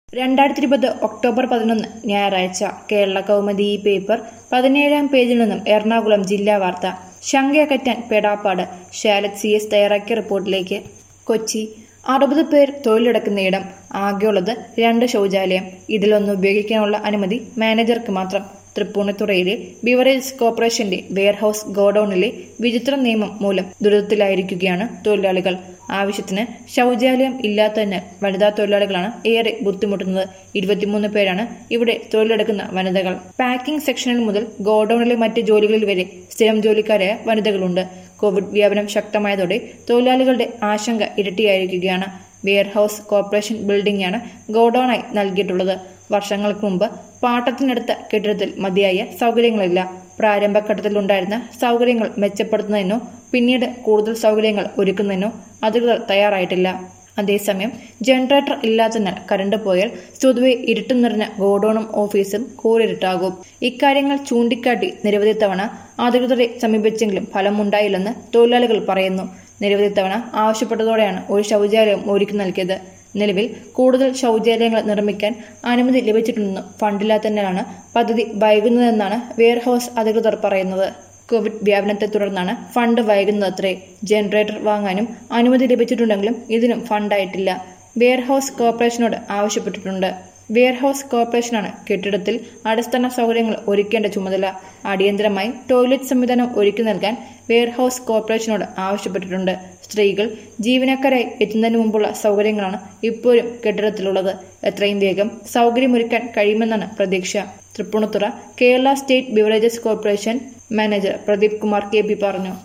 രണ്ടായിരത്തി ഇരുപത് ഒക്ടോബർ പതിനൊന്ന് ഞായറാഴ്ച കേരള കൗമുദി ഈ പേപ്പർ പതിനേഴാം പേജിൽ നിന്നും എറണാകുളം ജില്ലാ വാർത്ത ശങ്കയകറ്റാൻ പെടാപ്പാട് ഷാലറ്റ് സി എസ് തയ്യാറാക്കിയ റിപ്പോർട്ടിലേക്ക് കൊച്ചി അറുപത് പേർ തൊഴിലെടുക്കുന്നയിടം ആകെയുള്ളത് രണ്ട് ശൗചാലയം ഇതിലൊന്ന് ഉപയോഗിക്കാനുള്ള അനുമതി മാനേജർക്ക് മാത്രം തൃപ്പൂണിത്തുറയിലെ ബിവറേജ് കോർപ്പറേഷന്റെ വെയർഹൌസ് ഗോഡൌണിലെ വിചിത്ര നിയമം മൂലം ദുരിതത്തിലായിരിക്കുകയാണ് തൊഴിലാളികൾ ആവശ്യത്തിന് ശൗചാലയം ഇല്ലാത്തതിനാൽ വനിതാ തൊഴിലാളികളാണ് ഏറെ ബുദ്ധിമുട്ടുന്നത് ഇരുപത്തിമൂന്ന് പേരാണ് ഇവിടെ തൊഴിലെടുക്കുന്ന വനിതകൾ പാക്കിംഗ് സെക്ഷനിൽ മുതൽ ഗോഡൌണിലെ മറ്റ് ജോലികളിൽ വരെ സ്ഥിരം ജോലിക്കാരായ വനിതകളുണ്ട് കോവിഡ് വ്യാപനം ശക്തമായതോടെ തൊഴിലാളികളുടെ ആശങ്ക ഇരട്ടിയായിരിക്കുകയാണ് വെയർഹൌസ് കോർപ്പറേഷൻ ബിൽഡിംഗാണ് ഗോഡൌണായി നൽകിയിട്ടുള്ളത് വർഷങ്ങൾക്ക് മുമ്പ് പാട്ടത്തിനടുത്ത കെട്ടിടത്തിൽ മതിയായ സൗകര്യങ്ങളില്ല പ്രാരംഭഘട്ടത്തിലുണ്ടായിരുന്ന സൗകര്യങ്ങൾ മെച്ചപ്പെടുത്തുന്നതിനോ പിന്നീട് കൂടുതൽ സൗകര്യങ്ങൾ ഒരുക്കുന്നതിനോ അധികൃതർ തയ്യാറായിട്ടില്ല അതേസമയം ജനറേറ്റർ ഇല്ലാത്തതിനാൽ കറണ്ട് പോയാൽ സ്വതുവെ ഇരുട്ടു നിറഞ്ഞ ഗോഡൌണും ഓഫീസും കൂരിരുട്ടാകും ഇക്കാര്യങ്ങൾ ചൂണ്ടിക്കാട്ടി നിരവധി തവണ അധികൃതരെ സമീപിച്ചെങ്കിലും ഫലമുണ്ടായില്ലെന്ന് തൊഴിലാളികൾ പറയുന്നു നിരവധി തവണ ആവശ്യപ്പെട്ടതോടെയാണ് ഒരു ശൗചാലയം ഒരുക്കി നൽകിയത് നിലവിൽ കൂടുതൽ ശൗചാലയങ്ങൾ നിർമ്മിക്കാൻ അനുമതി ലഭിച്ചിട്ടുണ്ടെന്നും ഫണ്ടില്ലാത്തതിനാലാണ് പദ്ധതി വൈകുന്നതെന്നാണ് വെയർഹൌസ് അധികൃതർ പറയുന്നത് കോവിഡ് വ്യാപനത്തെ തുടർന്നാണ് ഫണ്ട് വൈകുന്നതത്രേ ജനറേറ്റർ വാങ്ങാനും അനുമതി ലഭിച്ചിട്ടുണ്ടെങ്കിലും ഇതിനും ഫണ്ടായിട്ടില്ല വെയർഹൌസ് കോർപ്പറേഷനോട് ആവശ്യപ്പെട്ടിട്ടുണ്ട് വെയർഹൌസ് കോർപ്പറേഷനാണ് കെട്ടിടത്തിൽ അടിസ്ഥാന സൗകര്യങ്ങൾ ഒരുക്കേണ്ട ചുമതല അടിയന്തരമായി ടോയ്ലറ്റ് സംവിധാനം ഒരുക്കി നൽകാൻ വെയർഹൌസ് കോർപ്പറേഷനോട് ആവശ്യപ്പെട്ടിട്ടുണ്ട് സ്ത്രീകൾ ജീവനക്കാരായി എത്തുന്നതിന് മുമ്പുള്ള സൗകര്യങ്ങളാണ് ഇപ്പോഴും കെട്ടിടത്തിലുള്ളത് എത്രയും വേഗം സൗകര്യമൊരുക്കാൻ കഴിയുമെന്നാണ് പ്രതീക്ഷ Tripunithura Kerala state beverages corporation manager Pradeep Kumar K P പറഞ്ഞു